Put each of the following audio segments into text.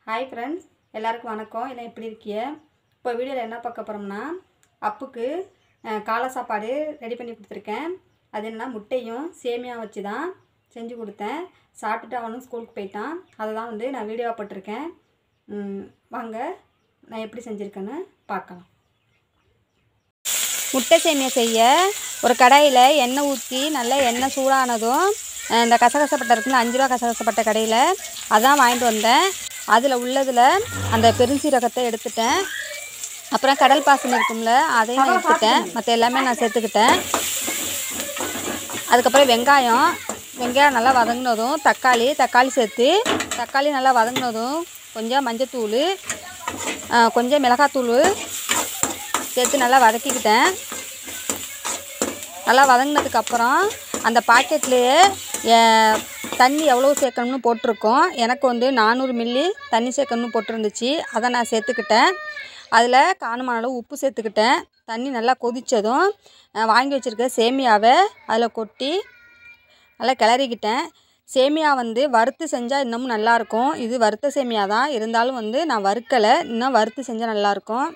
hi friends எல்லாருக்கும் வணக்கம் எல்லாம் எப்படி இருக்கீங்க இப்போ வீடியோவில் என்ன பார்க்க போகிறோம்னா அப்புக்கு அஹ், காலை சாப்பாடு ரெடி பண்ணி கொடுத்துருக்கேன் அது என்னன்னா முட்டையும் சேமியா வச்சு தான் செஞ்சு கொடுத்தேன் சாப்பிட்டுட்டு அவனும் ஸ்கூலுக்கு போயிட்டான் அதை தான் வந்து நான் வீடியோவாக போட்டிருக்கேன் ம், வாங்க நான் எப்படி செஞ்சுருக்கேன்னு பார்க்கலாம் முட்டை சேமியா செய்ய ஒரு கடாயில் எண்ணெய் ஊற்றி நல்லா எண்ணெய் சூடானதும் அஹ் இந்த கசகசப்பட்டை இருக்குல்ல அஞ்சு ரூபா கசகசப்பட்ட கடையில் அதான் வாங்கிட்டு வந்தேன் அதில் உள்ளதில் அந்த பெருஞ்சீரகத்தை எடுத்துட்டேன் அப்புறம் கடல் பாசனம் இருக்கும்ல அதையும் நான் எடுத்துட்டேன் மற்ற எல்லாமே நான் சேர்த்துக்கிட்டேன் அதுக்கப்புறம் வெங்காயம் வெங்காயம் நல்லா வதங்கினதும் தக்காளி தக்காளி சேர்த்து தக்காளி நல்லா வதங்கினதும் கொஞ்சம் மஞ்சத்தூள் அஹ் கொஞ்சம் மிளகாத்தூள் சேர்த்து நல்லா வதக்கிக்கிட்டேன் நல்லா வதங்கினதுக்கப்புறம் அந்த பாக்கெட்லேயே தண்ணி எவ்வளோ சேர்க்கணும்னு போட்டிருக்கோம் எனக்கு வந்து நானூறு மில்லி தண்ணி சேர்க்கணும்னு போட்டிருந்துச்சு அதை நான் சேர்த்துக்கிட்டேன் அதில் காணுமான அளவு உப்பு சேர்த்துக்கிட்டேன் தண்ணி நல்லா கொதித்ததும் வாங்கி வச்சுருக்க சேமியாவை அதில் கொட்டி நல்லா கிளறிக்கிட்டேன் சேமியா வந்து வறுத்து செஞ்சால் இன்னமும் நல்லாயிருக்கும் இது வறுத்த சேமியா தான் இருந்தாலும் வந்து நான் வறுக்கலை இன்னும் வறுத்து செஞ்சால் நல்லாயிருக்கும்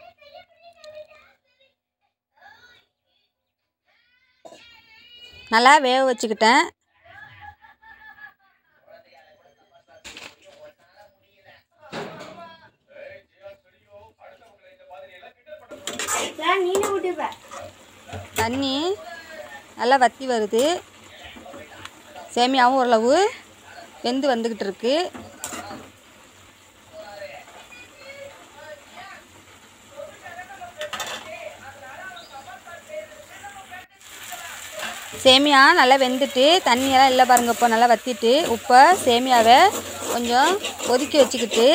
நல்லா வேக வச்சுக்கிட்டேன் தண்ணி நல்லா வத்தி வருது சேமியாவும் ஓரளவு வெந்து வந்துக்கிட்டு இருக்கு சேமியா நல்லா வெந்துட்டு தண்ணியெல்லாம் இல்லை பாருங்க இப்போ நல்லா வற்றிட்டு உப்பை சேமியாவை கொஞ்சம் கொதிக்க வச்சுக்கிட்டு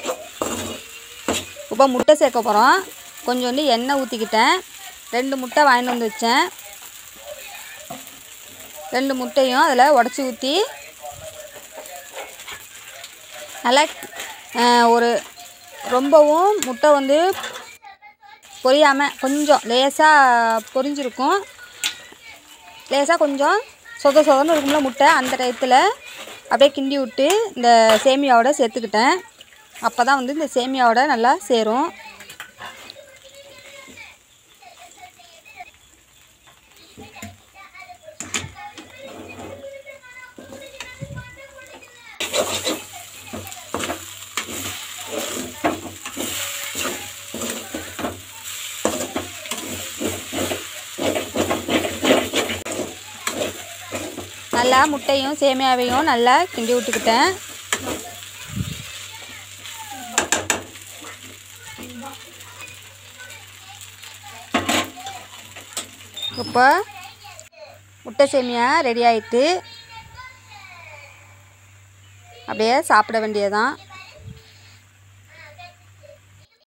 இப்போ முட்டை சேர்க்க போகிறோம் கொஞ்சோண்டு எண்ணெய் ஊற்றிக்கிட்டேன் ரெண்டு முட்டை வாங்கிட்டு வந்து வச்சேன் ரெண்டு முட்டையும் அதில் உடச்சி ஊற்றி நல்லா அஹ், ஒரு ரொம்பவும் முட்டை வந்து பொரியாமல் கொஞ்சம் லேசாக பொரிஞ்சிருக்கும் லேசாக கொஞ்சம் சொத சொதன்னு இருக்கும்ல முட்டை அந்த டயத்தில் அப்படியே கிண்டி விட்டு இந்த சேமியாவோட சேர்த்துக்கிட்டேன் அப்போ தான் வந்து இந்த சேமியாவோட நல்லா சேரும் நல்லா முட்டையும் சேமியாவையும் நல்லா கிண்டி விட்டுக்கிட்டேன் இப்போ முட்டை சேமியா ரெடி ஆயிட்டு அப்படியே சாப்பிட வேண்டியதான்